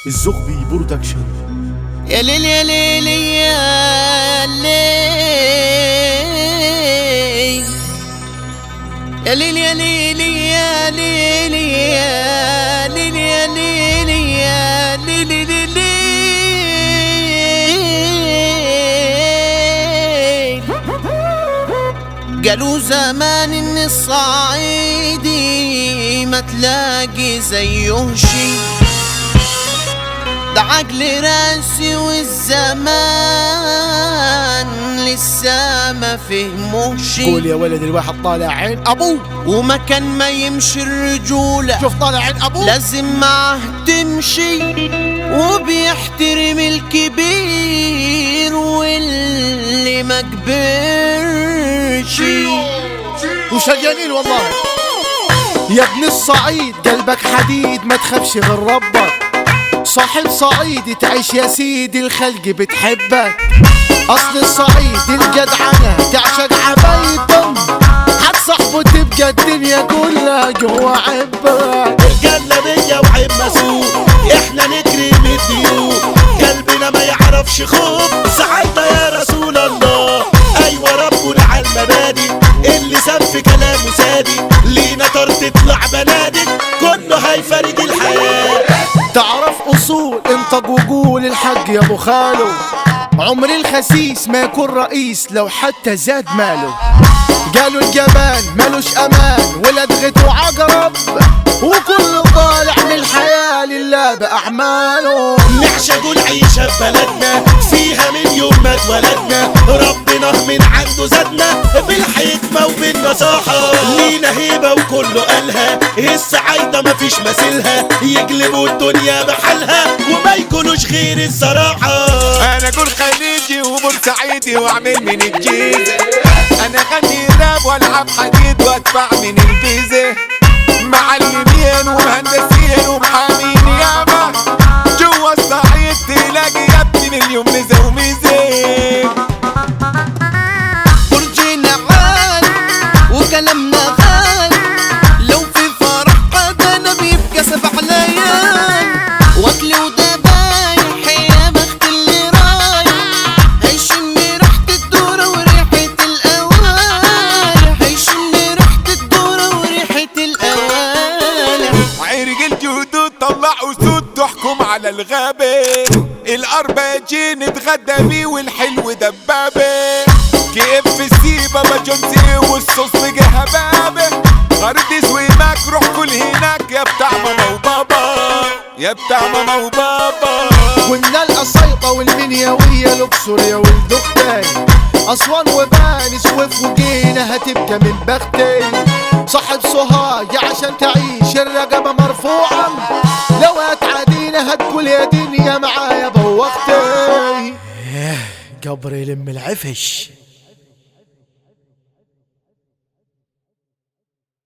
الزغبي برودكشن يا ليل يا ليل يا ليل يا ليل يا ليل يا ليل يا ليل يا ليل يا ليل ليل ليل قالوا زمان ان الصعيدي ما تلاقي زيه شي ده عقل راسي والزمان لسه ما فهموش قول يا ولد الواحد طالع عين ابوه وما كان ما يمشي الرجولة شوف طالع عين ابوه لازم معه تمشي وبيحترم الكبير واللي ما كبرش وشقيانين والله يا ابن الصعيد قلبك حديد ما تخافش غير ربك صاحب صعيدي تعيش يا سيدي الخلق بتحبك اصل الصعيد الجدعنة تعشق عبايتهم حد صاحبه تبقى الدنيا كلها جوا عبك الجنة بيا وعيب مسوق احنا نكرم الضيوف قلبنا ما يعرفش خوف ساعتها يا رسول الله ايوه ربنا على المبادئ اللي ساب في كلامه صادق لينا طار تطلع بنادق كله هيفرد الحياه تعرف اصول انطق وقول الحق يا ابو خالو عمر الخسيس ما يكون رئيس لو حتى زاد ماله قالوا الجبان مالوش امان ولد غت وعقرب وكل طالع من الحياة لله بأعماله نعشق العيشة في بلدنا فيها من يوم ما اتولدنا ربنا من عنده زادنا بالحكمة وبالنصاحة لينا هيبة وكله قالها السعايدة مفيش مثيلها يقلبوا الدنيا بحالها وما يكونوش غير الصراحة انا اقول خليجي وبورسعيدي واعمل من الجيزه انا غني راب والعب حديد وادفع من الفيزا معلمين ومهندسين ومحامين ياما جوا الصعيد تلاقي يا ابني مليون ميزه وميزه برجينا عال وكلامنا غال لو في فرح قدنا بيبقى سبع ليال واكل وذبايح يا بخت اللي رايح هيشم ريحة الدورة وريحة الأوالح هيشم ريحة الدورة وريحة الأوالح عرق الجدود طلع اسود تحكم على الغابة الأرباجي نتغدى بيه والحلو دبابة كيف في السيبة بجونسي والصوص بقى هبابة غردي سويماك روح كل هناك يا بتاع ماما وبابا يا بتاع ماما وبابا كنا القصيطة والمنيوية الأقصر يا ولد أختي أسوان وبان سويف وجينا هتبقى من بختي صاحب سوهاج عشان تعيش الرقبة مرفوعة لو هتعادينا هتقول يا دنيا معايا بوختي قبر يلم العفش